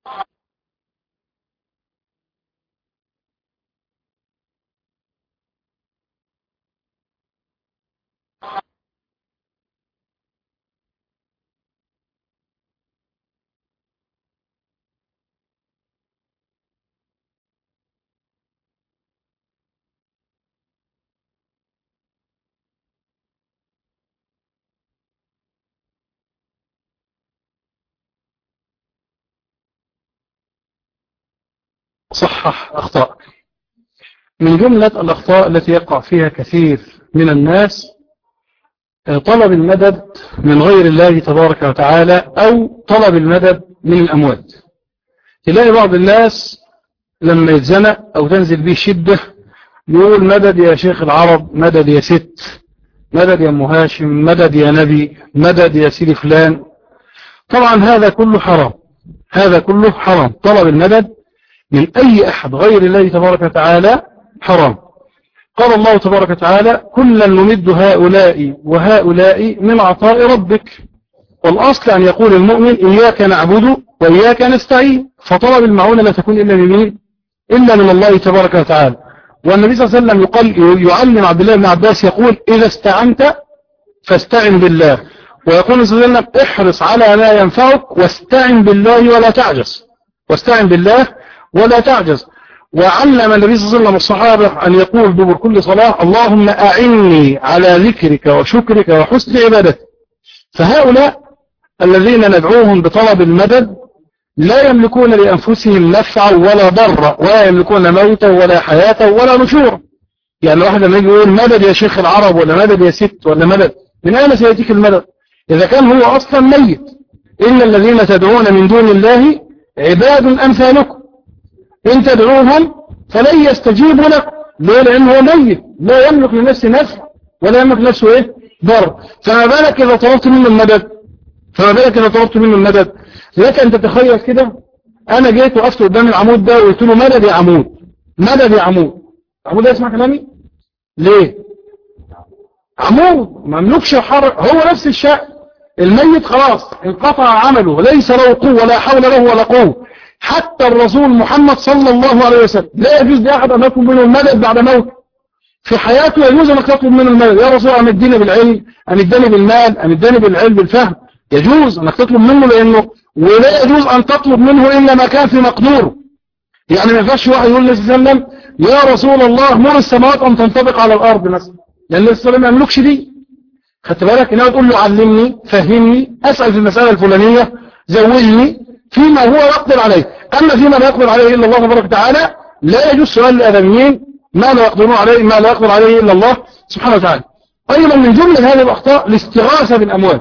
صحح أخطاء من جملة الأخطاء التي يقع فيها كثير من الناس طلب المدد من غير الله تبارك وتعالى أو طلب المدد من الأموات تلاقي بعض الناس لما يتزنق أو تنزل به شدة يقول مدد يا شيخ العرب مدد يا ست مدد يا مهاشم مدد يا نبي مدد يا سيدي فلان طبعا هذا كله حرام هذا كله حرام طلب المدد من أي أحد غير الله تبارك وتعالى حرام قال الله تبارك وتعالى كلا نمد هؤلاء وهؤلاء من عطاء ربك والأصل أن يقول المؤمن إياك نعبد وإياك نستعين فطلب المعونة لا تكون إلا من مين إلا من الله تبارك وتعالى والنبي صلى الله عليه وسلم يقال يعلم عبد الله بن عباس يقول إذا استعنت فاستعن بالله ويقول صلى الله عليه وسلم احرص على ما ينفعك واستعن بالله ولا تعجز واستعن بالله ولا تعجز وعلم النبي صلى الله عليه وسلم الصحابة أن يقول دبر كل صلاة اللهم أعني على ذكرك وشكرك وحسن عبادتك فهؤلاء الذين ندعوهم بطلب المدد لا يملكون لأنفسهم نفعا ولا ضرا ولا يملكون موتا ولا حياة ولا نشورا يعني واحد لما يجي يقول مدد يا شيخ العرب ولا مدد يا ست ولا مدد من أين سيأتيك المدد إذا كان هو أصلا ميت إن الذين تدعون من دون الله عباد أمثالكم إن تدعوهم فلن يستجيبوا لك ليه لأنه هو ميت لا يملك لنفسه نفع ولا يملك نفسه إيه ضر فما بالك إذا طلبت منه المدد فما بالك إذا طلبت منه المدد لك أن تتخيل كده أنا جيت وقفت قدام العمود ده وقلت له مدد يا عمود مدد يا عمود عمود ده يسمع كلامي ليه عمود مملوكش حر هو نفس الشيء الميت خلاص انقطع عمله ليس له قوة ولا حول له ولا قوة حتى الرسول محمد صلى الله عليه وسلم لا يجوز لأحد أن يطلب منه المدد بعد موت في حياته يجوز أنك تطلب منه المدد يا رسول أن اديني بالعلم أن اداني بالمال أن اداني بالعلم بالفهم يجوز أنك تطلب منه لأنه ولا يجوز أن تطلب منه إلا ما كان في مقدوره يعني ما ينفعش واحد يقول لله صلى الله عليه وسلم يا رسول الله مر السماوات أن تنطبق على الأرض مثلا لأن الله صلى الله عليه وسلم ما يملكش دي خدت بالك إنها تقول له علمني فهمني أسأل في المسألة الفلانية زوجني فيما هو يقدر عليه أما فيما لا يقدر عليه إلا الله تبارك وتعالى لا يجوز سؤال الآدميين ما لا يقدرون عليه ما لا يقدر عليه إلا الله سبحانه وتعالى أيضا من جملة هذه الأخطاء الاستغاثة بالأموال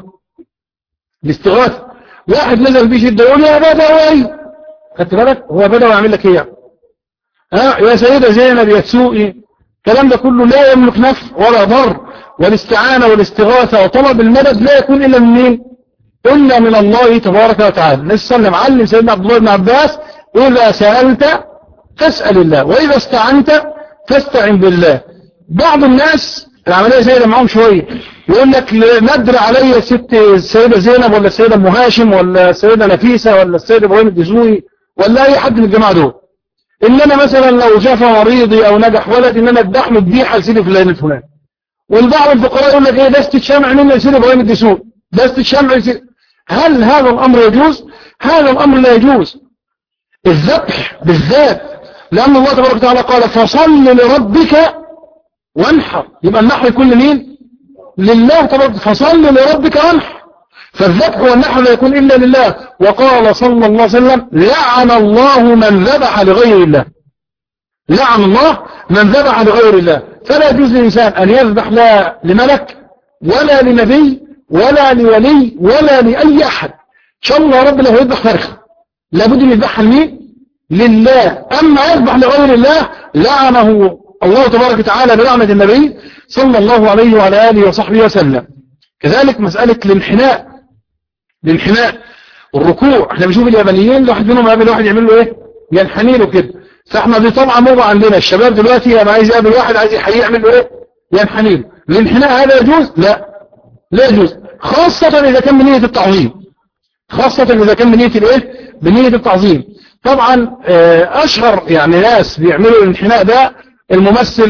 الاستغاثة واحد نزل بيه شدة يقول يا بدوي خدت بالك هو بدوي يعمل لك ايه ها يا سيدة زينب يا تسوقي الكلام ده كله لا يملك نفع ولا ضر والاستعانة والاستغاثة وطلب المدد لا يكون إلا من مين إلا من الله تبارك وتعالى النبي صلى الله عليه وسلم علم سيدنا عبد الله بن عباس إذا سألت فاسأل الله وإذا استعنت فاستعن بالله بعض الناس العملية سيدة معهم شوية يقول لك ندر علي ست السيدة زينب ولا السيدة ام هاشم ولا السيدة نفيسة ولا السيدة ابراهيم الدزوي ولا أي حد من الجماعة دول إن أنا مثلا لو شاف مريضي أو نجح ولد إن أنا أدحم الديحة لسيدي فلان الفلاني والبعض الفقراء يقول لك إيه دست الشمع مني لسيدي ابراهيم الدسوقي دست الشمع لسيدي هل هذا الأمر يجوز هذا الأمر لا يجوز الذبح بالذات لأن الله تبارك وتعالى قال فصل لربك وانحر يبقى النحر يكون لمين لله تبارك فصل لربك وانحر فالذبح والنحر لا يكون إلا لله وقال صلى الله عليه وسلم لعن الله من ذبح لغير الله لعن الله من ذبح لغير الله فلا يجوز للإنسان أن يذبح لا لملك ولا لنبي ولا لولي ولا لأي أحد إن شاء الله رب له يذبح فرخ لابد أن يذبحها لمين لله أما يذبح لغير الله لعنه الله تبارك وتعالى بلعنة النبي صلى الله عليه وعلى آله وصحبه وسلم كذلك مسألة الانحناء الانحناء والركوع احنا بنشوف اليابانيين واحد منهم قابل واحد يعمل له ايه ينحني له كده فاحنا دي طبعا موضع عندنا الشباب دلوقتي انا عايز اقابل واحد عايز يحيي يعمل له ايه ينحني له الانحناء هذا يجوز لا لا يجوز خاصة اذا كان من نية التعظيم خاصة إذا كان بنية الإيه بنية التعظيم طبعا أشهر يعني ناس بيعملوا الانحناء ده الممثل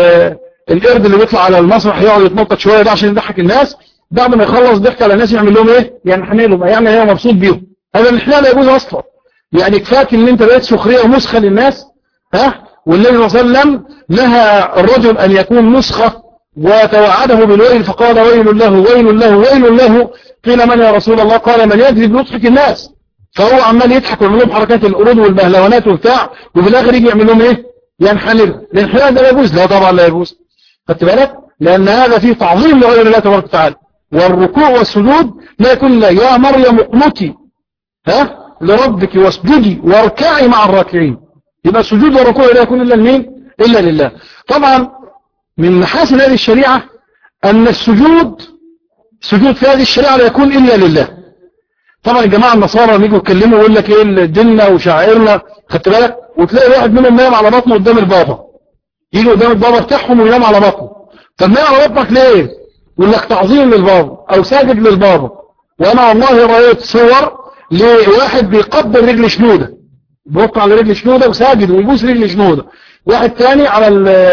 القرد اللي بيطلع على المسرح يقعد يتنطط شوية ده عشان يضحك الناس بعد ما يخلص ضحك على الناس يعمل لهم ايه ينحني لهم يعني هي مبسوط بيهم هذا الانحناء لا يجوز اصلا يعني كفاك ان انت بقيت سخريه ومسخه للناس ها والنبي صلى الله عليه وسلم نهى الرجل ان يكون نسخه وتوعده بالويل فقال ويل له ويل له ويل له قيل من يا رسول الله قال من يجري بيضحك الناس فهو عمال يضحك ويعمل لهم حركات القرود والبهلوانات وبتاع وفي الاخر يجي يعمل لهم ايه ينحني الانحناء ده لا يجوز لا طبعا لا يجوز خدت بالك لان هذا فيه تعظيم لغير الله تبارك وتعالى والركوع والسجود لا يكون لا يا مريم اقنتي ها لربك واسجدي واركعي مع الراكعين يبقى السجود والركوع لا يكون الا لمين الا لله طبعا من محاسن هذه الشريعه ان السجود سجود في هذه الشريعه لا يكون الا لله طبعا الجماعه النصارى لما يجوا يتكلموا يقول لك ايه ديننا وشعائرنا خدت بالك وتلاقي واحد منهم نايم على بطنه قدام البابا يجي قدام البابا بتاعهم وينام على بطنه طب نايم على بطنك ليه يقول لك تعظيم للبابا او ساجد للبابا وانا والله رايت صور لواحد بيقبل رجل شنوده بيوقع على رجل شنوده وساجد ويبوس رجل شنوده واحد تاني على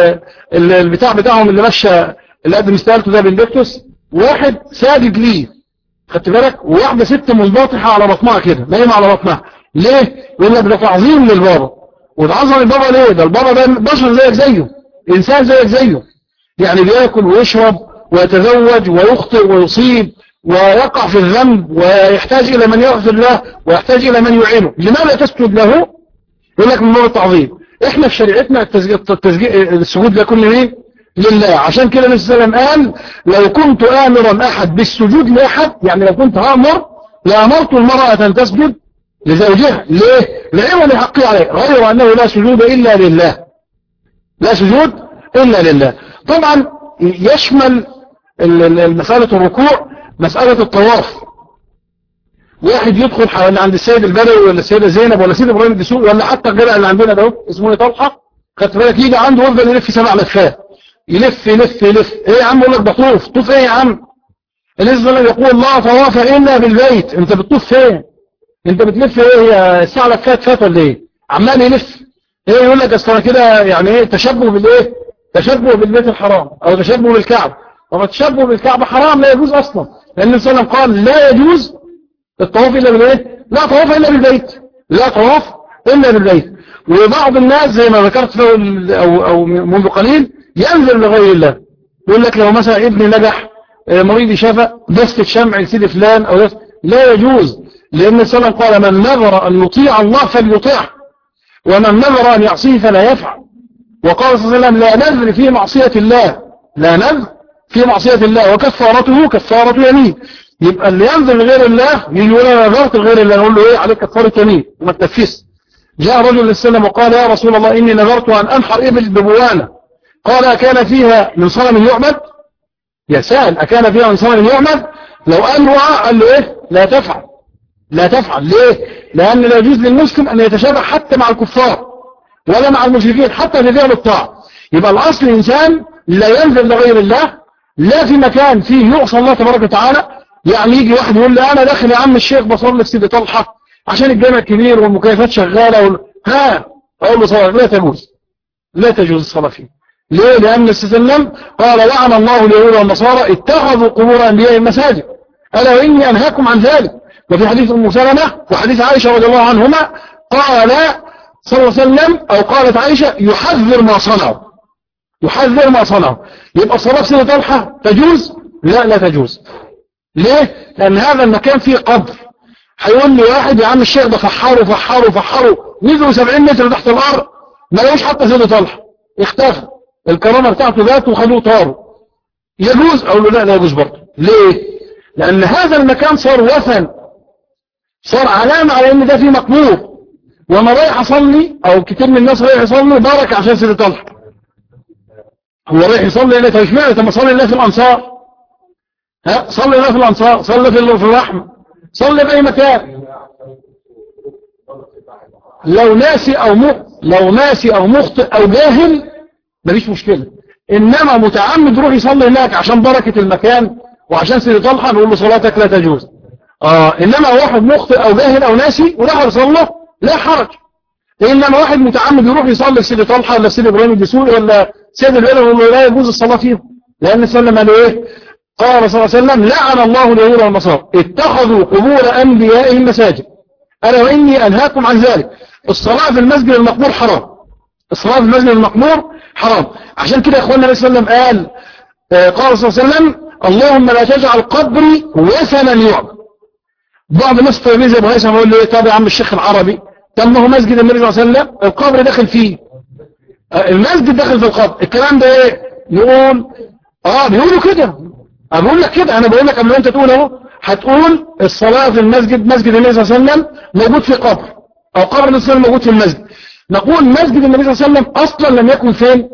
البتاع بتاعهم اللي مشى اللي قدم استقالته ده بندكتوس واحد ساجد ليه خدت بالك وواحده ست منبطحه على بطنها كده نايمه على بطنها ليه يقول لك ده تعظيم للبابا وتعظم البابا ليه ده البابا ده بشر زيك زيه انسان زيك زيه يعني بياكل ويشرب ويتزوج ويخطئ ويصيب ويقع في الذنب ويحتاج إلى من يغفر له ويحتاج إلى من يعينه لماذا تسجد له يقول لك من باب التعظيم احنا في شريعتنا السجود ده كل مين لله عشان كده النبي صلى الله عليه وسلم قال لو كنت آمرا أحد بالسجود لأحد يعني لو كنت آمر لأمرت المرأة أن تسجد لزوجها ليه لعوض حقي عليه غير أنه لا سجود إلا لله لا سجود إلا لله طبعا يشمل مسألة الركوع مسألة الطواف واحد يدخل حوالي عند السيد البدوي ولا السيدة زينب ولا سيد ابراهيم الدسوقي ولا حتى الجدع اللي عندنا ده اسمه طلحه خدت بالك يجي عنده يفضل يلف سبع لفات يلف يلف يلف ايه يا عم يقول لك بطوف طوف ايه يا عم الاسلام يقول الله طواف الا بالبيت انت بتطوف فين انت بتلف ايه هي الساعه لفات فات ولا ايه عمال يلف ايه يقول لك اصل كده يعني ايه تشبه بالايه تشبه بالبيت الحرام او تشبه بالكعبه طب التشبه بالكعبة حرام لا يجوز أصلا لأن النبي صلى الله عليه وسلم قال لا يجوز الطواف إلا بالإيه؟ لا طواف إلا بالبيت لا طواف إلا بالبيت وبعض الناس زي ما ذكرت له أو, أو منذ قليل ينزل لغير الله يقول لك لو مثلا ابني نجح مريض شفى دست الشمع لسيد فلان أو دست لا يجوز لأن النبي صلى الله عليه وسلم قال من نذر أن يطيع الله فليطيعه ومن نذر أن يعصيه فلا يفعل وقال صلى الله عليه وسلم لا نذر في معصية الله لا نذر في معصية الله وكفارته كفارة يمين يبقى اللي ينزل لغير الله يجي يقول انا نذرت لغير الله نقول له ايه عليك كفارة يمين وما تنفس جاء رجل للسلام وقال يا رسول الله اني نذرت ان انحر ابل ببوانة قال اكان فيها من صنم يعبد يا سائل اكان فيها من صنم يعبد لو قال رعى قال له ايه لا تفعل لا تفعل ليه لان لا يجوز للمسلم ان يتشابه حتى مع الكفار ولا مع المشركين حتى في فعل الطاعة يبقى الاصل انسان لا ينزل لغير الله لا في مكان فيه يعصى الله تبارك وتعالى يعني يجي واحد يقول لي انا داخل يا عم الشيخ بصلي في سيدي طلحه عشان الجامع كبير والمكيفات شغاله وال... ها اقول له صلاه لا تجوز لا تجوز الصلاه فيه ليه لان السلام قال لعن الله اليهود والنصارى اتخذوا قبور انبيائهم مساجد الا واني انهاكم عن ذلك وفي حديث ام سلمه وحديث عائشه رضي الله عنهما قال صلى الله عليه وسلم او قالت عائشه يحذر ما صنعوا يحذر ما صنعوا يبقى صلاة سنة طلحة تجوز لا لا تجوز ليه لان هذا المكان فيه قبر هيقول لي واحد يا عم الشيخ ده فحره فحره فحره نزلوا 70 متر تحت الارض ما لقوش حتى سيدة طلحة اختفى الكرامة بتاعته ذات وخلوه طاروا يجوز اقول له لا لا يجوز برضه ليه لان هذا المكان صار وثن صار علامة على ان ده فيه مقبور وانا رايح اصلي او كتير من الناس رايح يصلي بارك عشان سيدة طلحة هو رايح يصلي ليه طب اشمعنى طب ما صلي الله في الانصار ها صلي الله في الانصار صلي في في الرحمه صلي في اي مكان لو ناسي او مخ لو ناسي او مخطئ او جاهل مفيش مشكله انما متعمد يروح يصلي هناك عشان بركه المكان وعشان سيدي طلحه نقول له صلاتك لا تجوز اه انما واحد مخطئ او جاهل او ناسي وراح يصلى لا حرج انما واحد متعمد يروح يصلي في سيدي طلحه ولا سيدي ابراهيم الدسوقي ولا سيد البلد لا يجوز الصلاه فيهم لان سلم قال ايه قال صلى الله عليه وسلم لعن الله اليهود والنصارى اتخذوا قبور انبيائهم مساجد الا واني انهاكم عن ذلك الصلاه في المسجد المقبور حرام الصلاه في المسجد المقبور حرام عشان كده اخواننا النبي صلى الله عليه وسلم قال آه، قال صلى الله عليه وسلم اللهم لا تجعل قبري وثنا يعبد بعض الناس الطيبين زي ابو هيثم يقول لي طب يا عم الشيخ العربي طب ما هو مسجد النبي صلى الله عليه وسلم القبر داخل فيه آه، المسجد داخل في القبر الكلام ده ايه يقول اه بيقولوا كده انا بقول لك كده انا بقول لك قبل ما انت تقول اهو هتقول الصلاه في المسجد مسجد النبي صلى الله عليه وسلم موجود في قبر او قبر النبي صلى الله عليه وسلم موجود في المسجد نقول مسجد النبي صلى الله عليه وسلم اصلا لم يكن فين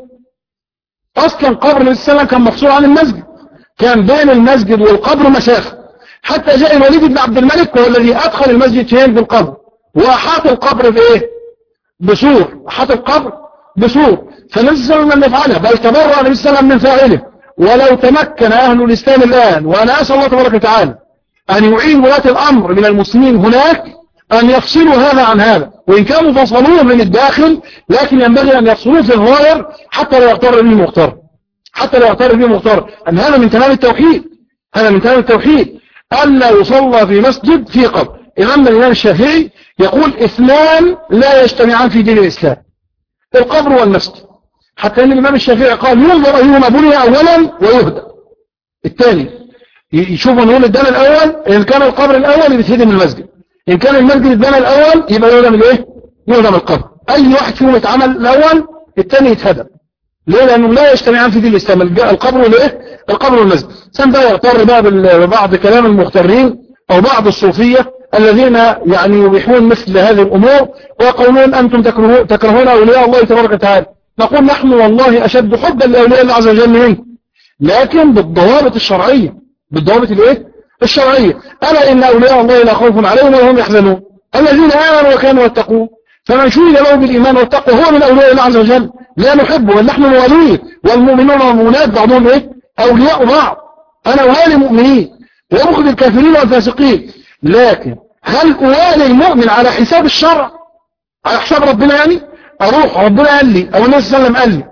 اصلا قبر النبي صلى الله عليه وسلم كان مفصول عن المسجد كان بين المسجد والقبر مسافه حتى جاء الوليد بن عبد الملك وهو الذي ادخل المسجد فين بالقبر واحاط القبر بايه بسور احاط القبر بسور فالنبي صلى الله عليه وسلم لم يفعلها بل تبرأ النبي صلى الله عليه وسلم من فاعله ولو تمكن اهل الاسلام الان وانا اسال الله تبارك وتعالى ان يعين ولاة الامر من المسلمين هناك ان يفصلوا هذا عن هذا وان كانوا فصلوه من الداخل لكن ينبغي ان يفصلوه في الظاهر حتى لا يغتر به مغتر حتى لا يغتر به مغتر ان هذا من تمام التوحيد هذا من تمام التوحيد ألا يصلى في مسجد في قبر إمام الإمام الشافعي يقول اثنان لا يجتمعان في دين الإسلام القبر والمسجد حتى أن الإمام الشافعي قال ينظر أيهما بني أولا ويهدى الثاني يشوفوا نقول الدم الأول إن كان القبر الأول يتهدم المسجد إن كان المسجد الدم الأول يبقى يهدم الإيه؟ يهدم القبر أي واحد فيهم يتعمل الأول الثاني يتهدم ليه لأنهم لا يجتمعان في دين الإسلام القبر والإيه القبر والمسجد سن بقى يغتر بقى ببعض كلام المغترين أو بعض الصوفية الذين يعني يبيحون مثل هذه الأمور ويقولون أنتم تكرهون أولياء الله تبارك وتعالى نقول نحن والله أشد حبا لأولياء الله عز وجل منكم لكن بالضوابط الشرعية بالضوابط الايه الشرعية ألا إن أولياء الله لا خوف عليهم ولا هم يحزنون الذين آمنوا وكانوا يتقون فمن شهد له بالإيمان والتقوى هو من أولياء الله عز وجل لا نحبه ونحن نواليه والمؤمنون والمؤمنات بعضهم إيه أولياء بعض أنا والي مؤمنين وأخذ الكافرين والفاسقين لكن هل أوالي المؤمن على حساب الشرع على حساب ربنا يعني أروح ربنا قال لي أو النبي صلى الله عليه وسلم قال لي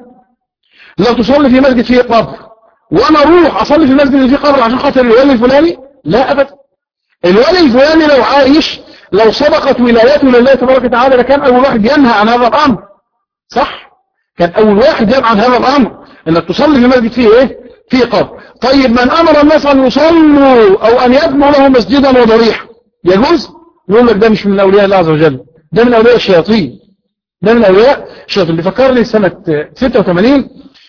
لو تصلي في مسجد فيه قبر وأنا أروح أصلي في المسجد اللي فيه قبر عشان خاطر الولي الفلاني لا أبدا الولي الفلاني لو عايش لو سبقت ولايته لله تبارك وتعالى لكان أول واحد ينهى عن هذا الأمر صح كان أول واحد ينهى عن هذا الأمر إنك تصلي في مسجد فيه إيه فيه قبر طيب من أمر الناس أن يصلوا أو أن يبنوا له مسجدا وضريحا يجوز يقول لك ده مش من أولياء الله عز وجل ده من أولياء الشياطين ده من أولياء الشياطين بيفكرني سنة 86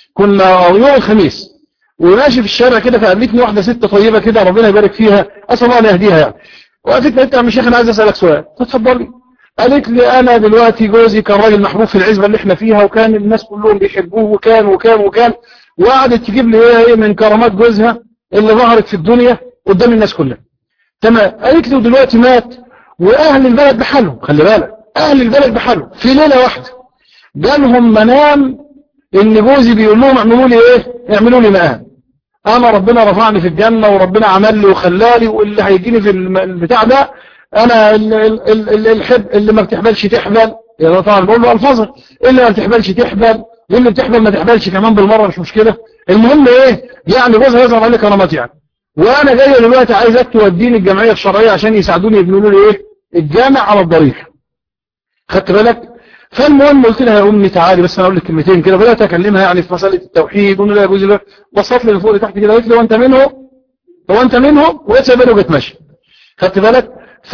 كنا يوم الخميس وماشي في الشارع كده فقابلتني واحدة ست طيبة كده ربنا يبارك فيها أسأل الله أن يهديها يعني وقالت لي انت يا عم شيخ انا عايز اسالك سؤال تتفضلي قالت لي انا دلوقتي جوزي كان راجل محبوب في العزبه اللي احنا فيها وكان الناس كلهم بيحبوه وكان وكان وكان وقعدت تجيب لي ايه من كرامات جوزها اللي ظهرت في الدنيا قدام الناس كلها تمام قالت لي ودلوقتي مات واهل البلد بحالهم خلي بالك اهل البلد بحالهم في ليله واحده جالهم منام ان جوزي بيقول لهم اعملوا لي ايه اعملوا لي مقام انا ربنا رفعني في الجنة وربنا عمل لي وخلالي واللي هيجيني في البتاع ده انا اللي, الحب اللي ما بتحبلش تحبل يا طبعا بقول له الفاظه اللي ما بتحبلش تحبل واللي بتحبل ما تحبلش كمان بالمره مش مشكله المهم ايه يعني جوزها يظهر عليه كرامات يعني وانا جاي دلوقتي عايزك توديني الجمعيه الشرعيه عشان يساعدوني يبنوا لي ايه الجامع على الضريح خدت بالك فالمهم قلت لها يا امي تعالي بس انا اقول لك كلمتين كده بدات اكلمها يعني في مساله التوحيد وقلنا لها جوزي بصت لي فوق لتحت كده قلت له انت منهم هو انت منهم وقت سايبني وجت ماشي خدت بالك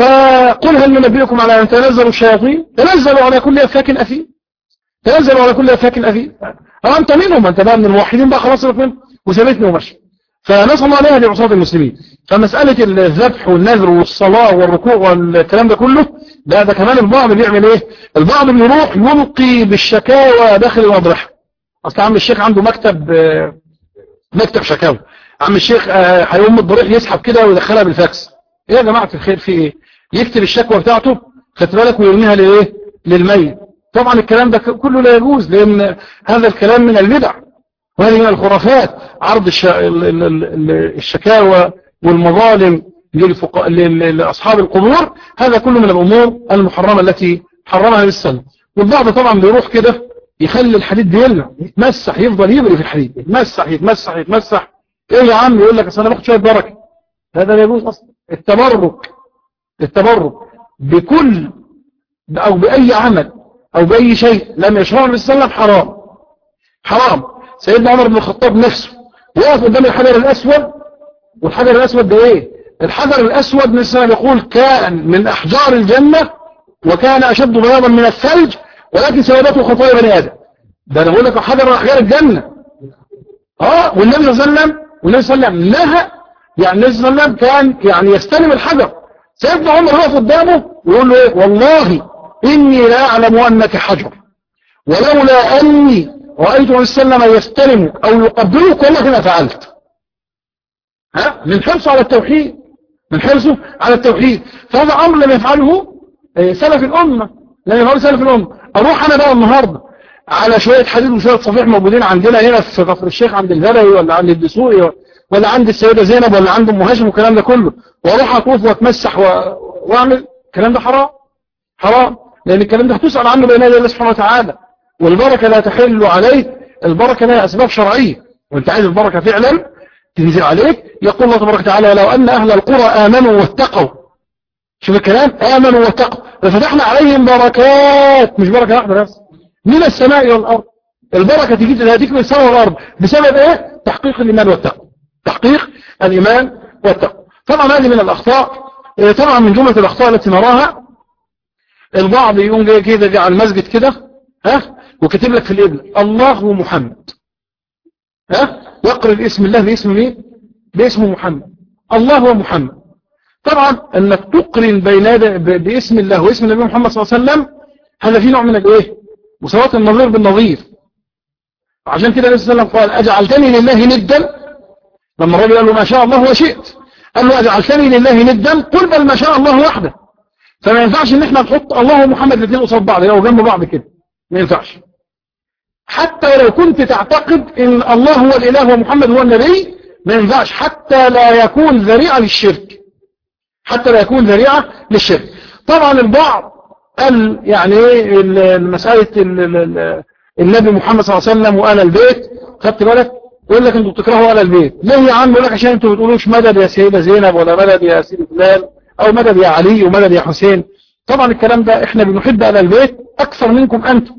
فقل هل ننبئكم على ان تنزلوا الشياطين تنزلوا على كل افاك اثيم تنزلوا على كل افاك اثيم اه انت منهم انت بقى من الموحدين بقى خلاص منهم وسابتني ومشي فنسال الله عليها لعصاة المسلمين فمسألة الذبح والنذر والصلاة والركوع والكلام ده كله لا ده كمان البعض بيعمل ايه البعض بيروح يلقي بالشكاوى داخل الأضرحة اصل عم الشيخ عنده مكتب مكتب شكاوى عم الشيخ هيقوم الضريح يسحب كده ويدخلها بالفاكس ايه يا جماعة الخير في ايه يكتب الشكوى بتاعته خدت بالك ويرميها لايه للميت طبعا الكلام ده كله لا يجوز لان هذا الكلام من البدع وهذه من الخرافات عرض الشكاوى والمظالم للفقراء لأصحاب القبور هذا كله من الأمور المحرمة التي حرمها بالسنة والبعض طبعا بيروح كده يخلي الحديد بيلمع يتمسح يفضل يبري في الحديد يتمسح يتمسح يتمسح ايه يا عم يقول لك اصل انا باخد شويه بركه هذا لا يجوز اصلا التبرك التبرك بكل او باي عمل او باي شيء لم يشرعه النبي صلى الله عليه وسلم حرام حرام سيدنا عمر بن الخطاب نفسه وقف قدام الحجر الاسود والحجر الاسود ده ايه الحجر الاسود مثلا يقول كان من احجار الجنه وكان اشد بياضا من الثلج ولكن سببته خطايا بني ادم ده انا بقول لك حجر من احجار الجنه اه والنبي صلى الله عليه وسلم والنبي صلى الله عليه وسلم نهى يعني النبي صلى الله عليه وسلم كان يعني يستلم الحجر سيدنا عمر واقف قدامه ويقول له ايه والله اني لا اعلم انك حجر ولولا اني رايت النبي صلى الله عليه وسلم يستلمك او يقبلك والله ما فعلت ها من حرصه على التوحيد من حرصه على التوحيد فهذا امر لم يفعله سلف الامه لم يفعله سلف الامه اروح انا بقى النهارده على شويه حديد وشويه صفيح موجودين عندنا هنا في كفر الشيخ عند البدوي ولا عند الدسوقي ولا عند السيده زينب ولا عند ام هاشم والكلام ده كله واروح اطوف واتمسح و... واعمل الكلام ده حرام حرام لان الكلام ده هتسال عنه بين يدي الله سبحانه وتعالى والبركه لا تحل عليك البركه لها اسباب شرعيه وانت عايز البركه فعلا تنزل عليك يقول الله تبارك وتعالى لو ان اهل القرى امنوا واتقوا شوف الكلام امنوا واتقوا لفتحنا عليهم بركات مش بركه واحده بس من السماء والارض البركه تجي تهديك من السماء والارض بسبب ايه تحقيق الايمان والتقوى تحقيق الايمان والتقوى طبعا هذه من الاخطاء طبعا من جمله الاخطاء التي نراها البعض يقوم جاي كده جاي على المسجد كده ها وكاتب لك في الابن الله محمد ها يقرأ الاسم الله باسم مين باسم محمد الله ومحمد طبعا انك تقرن بين باسم الله واسم النبي محمد صلى الله عليه وسلم هذا في نوع من الايه مساواة النظير بالنظير عشان كده النبي صلى الله عليه وسلم قال اجعلتني لله ندا لما الرجل قال له ما شاء الله وشئت قال له اجعلتني لله ندا قل بل ما شاء الله وحده فما ينفعش ان احنا نحط الله ومحمد الاثنين قصاد بعض لو جنب بعض كده ما ينفعش حتى لو كنت تعتقد ان الله هو الاله ومحمد هو النبي ما ينفعش حتى لا يكون ذريعة للشرك حتى لا يكون ذريعة للشرك طبعا البعض قال يعني ايه مسألة النبي محمد صلى الله عليه وسلم وآل البيت خدت بالك يقول لك انتوا بتكرهوا آل البيت ليه يا عم يقول لك عشان انتوا بتقولوش مدد يا سيدة زينب ولا مدد يا سيدة فلان او مدد يا علي ومدد يا حسين طبعا الكلام ده احنا بنحب آل البيت اكثر منكم انتم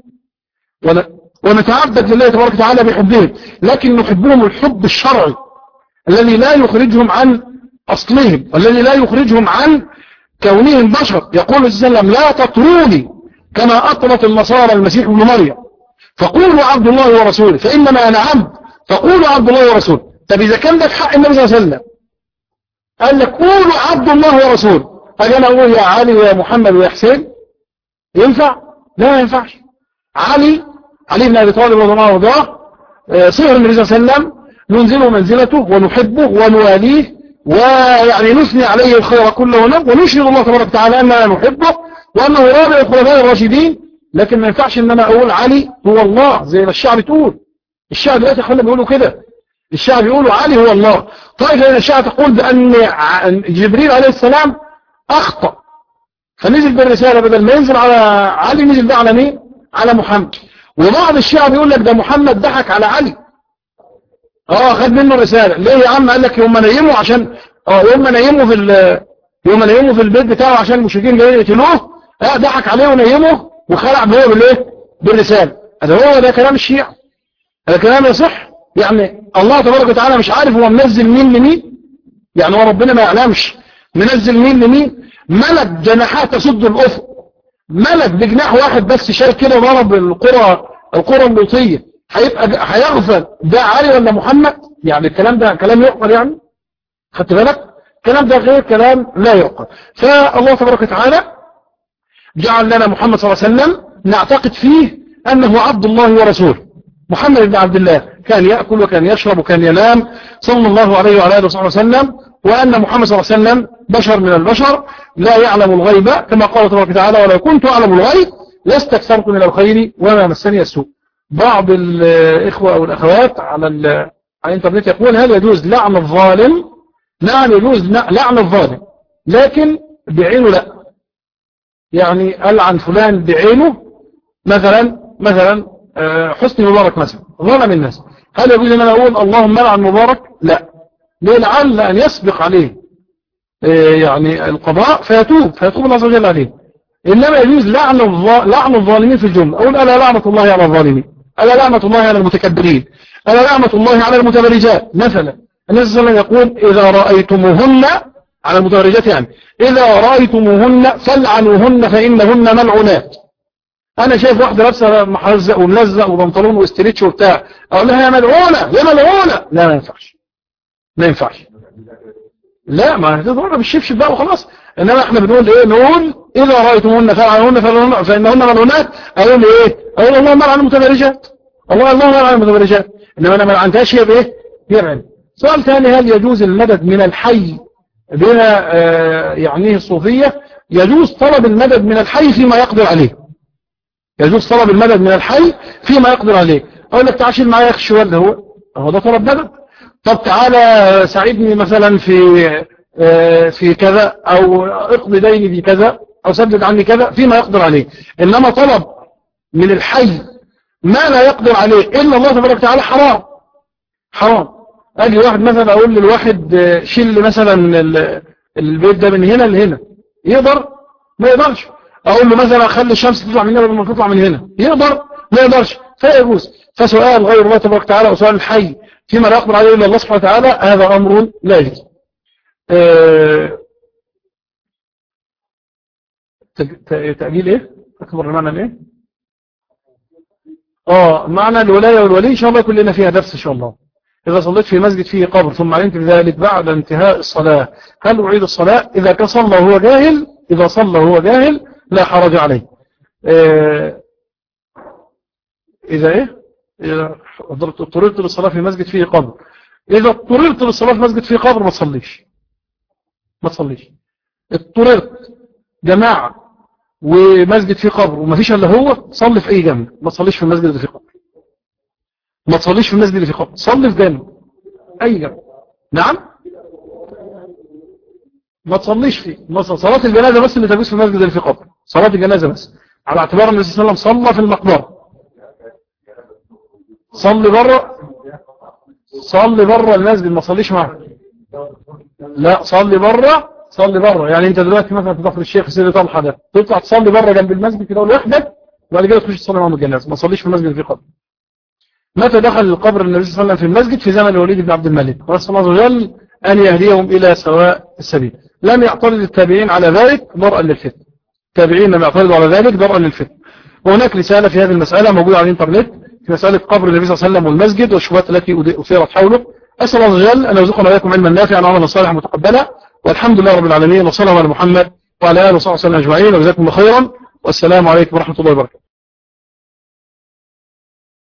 ونتعبد لله تبارك وتعالى بحبهم لكن نحبهم الحب الشرعي الذي لا يخرجهم عن أصلهم والذي لا يخرجهم عن كونهم بشر يقول صلى الله عليه وسلم لا تطروني كما أطرت النصارى المسيح ابن مريم فقولوا عبد الله ورسوله فإنما أنا عبد فقولوا عبد الله ورسوله طب إذا كان ده في حق النبي صلى الله عليه وسلم قال لك قولوا عبد الله ورسوله قال أنا أقول يا علي ويا محمد ويا حسين ينفع؟ لا ما ينفعش علي علي بن أبي طالب رضي الله عنه صهر النبي صلى الله عليه وسلم ننزله منزلته ونحبه ونواليه ويعني نثني عليه الخير كله ونشهد الله تبارك وتعالى أننا نحبه وأنه رابع الخلفاء الراشدين لكن ما ينفعش ان انا اقول علي هو الله زي ما الشعب تقول الشعب دلوقتي اخوانا بيقولوا كده الشعب يقولوا علي هو الله طيب لان الشعب تقول بان جبريل عليه السلام اخطأ فنزل بالرسالة بدل ما ينزل على علي نزل ده على مين على محمد وبعض الشعب يقول لك ده محمد ضحك على علي اه خد منه رسالة ليه يا عم قال لك يوم ما نيمه عشان اه يوم ما نيمه في يوم ما نيمه في البيت بتاعه عشان المشركين جايين يقتلوه اه ضحك عليه ونيمه وخلع به بالايه بالرسالة هذا هو ده كلام الشيعة هذا كلام يصح يعني الله تبارك وتعالى مش عارف هو منزل مين لمين يعني هو ربنا ما يعلمش منزل مين لمين ملك جناحات تصد الافق ملك بجناح واحد بس شال كده وضرب القرى القرى اللوطيه هيبقى هيغفل ده علي ولا محمد يعني الكلام ده كلام يعقل يعني خدت بالك الكلام ده غير كلام لا يعقل فالله تبارك وتعالى جعل لنا محمد صلى الله عليه وسلم نعتقد فيه أنه عبد الله ورسوله محمد بن عبد الله كان يأكل وكان يشرب وكان ينام صلى الله عليه وعلى آله وصحبه وسلم وأن محمد صلى الله عليه وسلم بشر من البشر لا يعلم الغيب كما قال تبارك وتعالى ولو كنت أعلم الغيب لاستكثرت من الخير وما مسني السوء بعض الإخوة أو الأخوات على, على الإنترنت يقول هل يجوز لعن الظالم نعم يجوز لعن الظالم لكن بعينه لا يعني ألعن فلان بعينه مثلا مثلا آه، حسني مبارك مثلا ظلم الناس هل يجوز ان انا اقول اللهم لعن مبارك لا ليه لعل ان يسبق عليه آه، يعني القضاء فيتوب فيتوب الله عز وجل عليه انما يجوز لعن لعن الظالمين في الجمله اقول الا لعنه الله على الظالمين الا لعنه الله على المتكبرين الا لعنه الله على المتبرجات مثلا النبي صلى الله عليه وسلم يقول اذا رايتموهن على المتبرجات يعني اذا رايتموهن فالعنوهن فانهن ملعونات انا شايف واحده لابسه محزق وملزق وبنطلون واستريتش وبتاع اقول لها يا ملعونه يا ملعونه لا ما ينفعش ما ينفعش لا ما هتضرب بالشبشب بقى وخلاص انما احنا بنقول ايه نقول اذا رايتموهن فالعنوهن فانهن ملعونات اقول ايه اقول اللهم لعن المتبرجات الله اللهم لعن المتبرجات انما انا ما لعنتهاش هي بايه يرعن سؤال ثاني هل يجوز المدد من الحي بما آه يعنيه الصوفيه يجوز طلب المدد من الحي فيما يقدر عليه يجوز طلب المدد من الحي فيما يقدر عليه اقول لك تعاشل معايا يا اخي شوال هو هو ده طلب مدد طب تعالى ساعدني مثلا في آه، في كذا او اقضي ديني في كذا او سدد عني كذا فيما يقدر عليه انما طلب من الحي ما لا يقدر عليه الا الله تبارك وتعالى حرام حرام اجي واحد مثلا اقول للواحد آه، شيل مثلا البيت ده من هنا لهنا يقدر ما يقدرش اقول له مثلا خلي الشمس تطلع من هنا بدل ما تطلع من هنا يقدر ما يقدرش فيجوز فسؤال غير الله تبارك وتعالى وسؤال الحي فيما لا يقدر عليه الا الله سبحانه وتعالى هذا امر لا يجوز أه تأجيل ايه اكبر معنى ايه اه معنى الولاية والولي ان شاء الله كلنا فيها درس ان شاء الله اذا صليت في مسجد فيه قبر ثم علمت بذلك بعد انتهاء الصلاة هل اعيد الصلاة اذا كصلى وهو جاهل اذا صلى وهو جاهل لا حرج عليه آه، إذا إيه إذا اضطررت للصلاة في مسجد فيه قبر إذا اضطررت للصلاة في مسجد فيه قبر ما تصليش ما تصليش اضطررت جماعة ومسجد فيه قبر وما فيش الا هو صلي في اي جنب ما تصليش في المسجد اللي فيه قبر ما تصليش في المسجد اللي فيه قبر صلي في جنب اي جنب نعم ما تصليش فيه صلاة الجنازة بس اللي تجوز في المسجد اللي فيه قبر صلاة الجنازة بس على اعتبار النبي صلى الله عليه وسلم صلى في المقبرة صلي بره صلي بره المسجد ما صليش معه لا صلي بره صلي بره يعني انت دلوقتي مثلا في ظهر الشيخ سيدي طلحه ده تطلع تصلي بره جنب المسجد كده لوحدك وبعد كده تخش تصلي معاهم الجنازه ما تصليش في المسجد في قبر متى دخل القبر النبي صلى الله عليه وسلم في المسجد في زمن الوليد بن عبد الملك ونسال الله عز وجل ان يهديهم الى سواء السبيل لم يعترض التابعين على ذلك ضرءا للفتن التابعين لم يعترضوا على ذلك ضرءا للفتن وهناك رسالة في هذه المسألة موجودة على الانترنت في مسألة قبر النبي صلى الله عليه وسلم والمسجد والشبهات التي أثيرت حوله أسأل الله عز وجل أن يرزقنا وإياكم علما نافعا وعملا صالحا متقبلا والحمد لله رب العالمين وصلى الله على محمد وعلى آله وصحبه وسلم أجمعين وجزاكم الله خيرا والسلام عليكم ورحمة الله وبركاته